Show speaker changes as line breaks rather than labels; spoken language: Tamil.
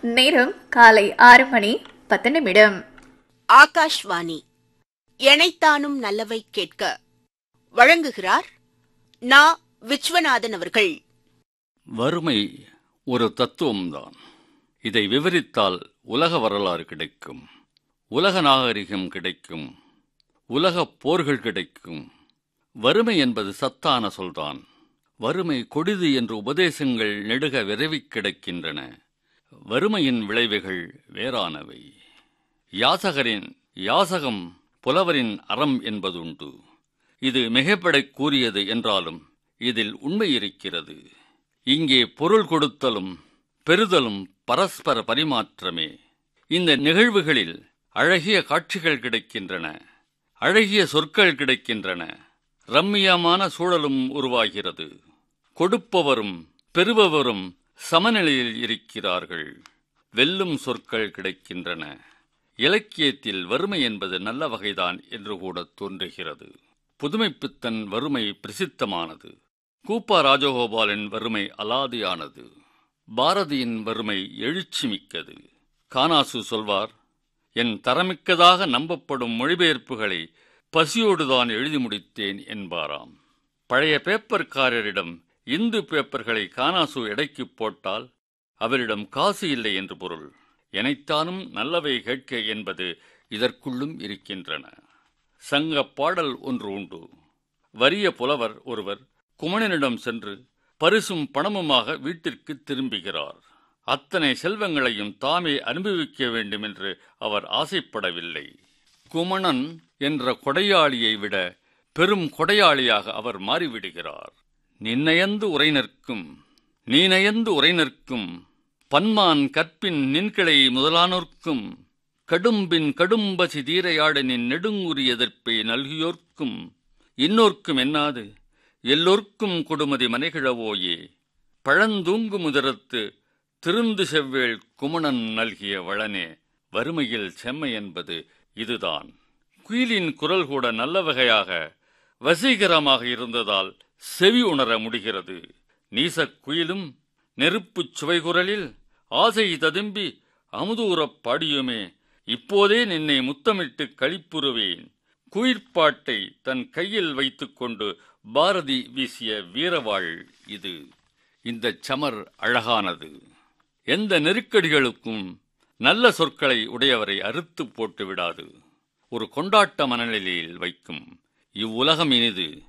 நேரம் காலை ஆறு மணி பத்து நிமிடம்
ஆகாஷ்வாணி எனைத்தானும் நல்லவை கேட்க வழங்குகிறார் நா விஸ்வநாதன் அவர்கள்
வறுமை ஒரு தத்துவம்தான் இதை விவரித்தால் உலக வரலாறு கிடைக்கும் உலக நாகரிகம் கிடைக்கும் உலக போர்கள் கிடைக்கும் வறுமை என்பது சத்தான சொல்தான் வறுமை கொடிது என்ற உபதேசங்கள் நெடுக விரைவிக் கிடக்கின்றன வறுமையின் விளைவுகள் வேறானவை யாசகரின் யாசகம் புலவரின் அறம் என்பதுண்டு இது மிகைப்படக் கூறியது என்றாலும் இதில் உண்மை இருக்கிறது இங்கே பொருள் கொடுத்தலும் பெறுதலும் பரஸ்பர பரிமாற்றமே இந்த நிகழ்வுகளில் அழகிய காட்சிகள் கிடைக்கின்றன அழகிய சொற்கள் கிடைக்கின்றன ரம்மியமான சூழலும் உருவாகிறது கொடுப்பவரும் பெறுபவரும் சமநிலையில் இருக்கிறார்கள் வெல்லும் சொற்கள் கிடைக்கின்றன இலக்கியத்தில் வறுமை என்பது நல்ல வகைதான் என்று கூட தோன்றுகிறது புதுமைப்பித்தன் வறுமை பிரசித்தமானது கூப்பா ராஜகோபாலின் வறுமை அலாதியானது பாரதியின் வறுமை எழுச்சி மிக்கது கானாசு சொல்வார் என் தரமிக்கதாக நம்பப்படும் மொழிபெயர்ப்புகளை பசியோடுதான் எழுதி முடித்தேன் என்பாராம் பழைய பேப்பர்காரரிடம் இந்து பேப்பர்களை கானாசு எடைக்கு போட்டால் அவரிடம் காசு இல்லை என்று பொருள் எனைத்தானும் நல்லவை கேட்க என்பது இதற்குள்ளும் இருக்கின்றன சங்க பாடல் ஒன்று உண்டு வறிய புலவர் ஒருவர் குமணனிடம் சென்று பரிசும் பணமுமாக வீட்டிற்கு திரும்புகிறார் அத்தனை செல்வங்களையும் தாமே அனுபவிக்க வேண்டும் என்று அவர் ஆசைப்படவில்லை குமணன் என்ற கொடையாளியை விட பெரும் கொடையாளியாக அவர் மாறிவிடுகிறார் நின்னயந்து உரை நிற்கும் நீநயந்து உரை நிற்கும் பன்மான் கற்பின் நின்கிளை முதலானோர்க்கும் கடும்பின் கடும்பசி தீரையாடு நின் நெடுங்குறி எதிர்ப்பை நல்கியோர்க்கும் இன்னோர்க்கும் என்னாது எல்லோர்க்கும் கொடுமதி மனைகிழவோயே பழந்தூங்கு முதரத்து திருந்து செவ்வேள் குமணன் நல்கிய வளனே வறுமையில் செம்மை என்பது இதுதான் குயிலின் குரல் கூட நல்ல வகையாக வசீகரமாக இருந்ததால் செவி உணர முடிகிறது நீசக் குயிலும் நெருப்புச் சுவைகுரலில் ஆசை ததும்பி அமுதூரப் பாடியுமே இப்போதே நின்னை முத்தமிட்டு களிப்புறுவேன் குயிர்ப்பாட்டை தன் கையில் வைத்துக்கொண்டு பாரதி வீசிய வீரவாள் இது இந்த சமர் அழகானது எந்த நெருக்கடிகளுக்கும் நல்ல சொற்களை உடையவரை அறுத்து போட்டு விடாது ஒரு கொண்டாட்ட மனநிலையில் வைக்கும் இவ்வுலகம் இனிது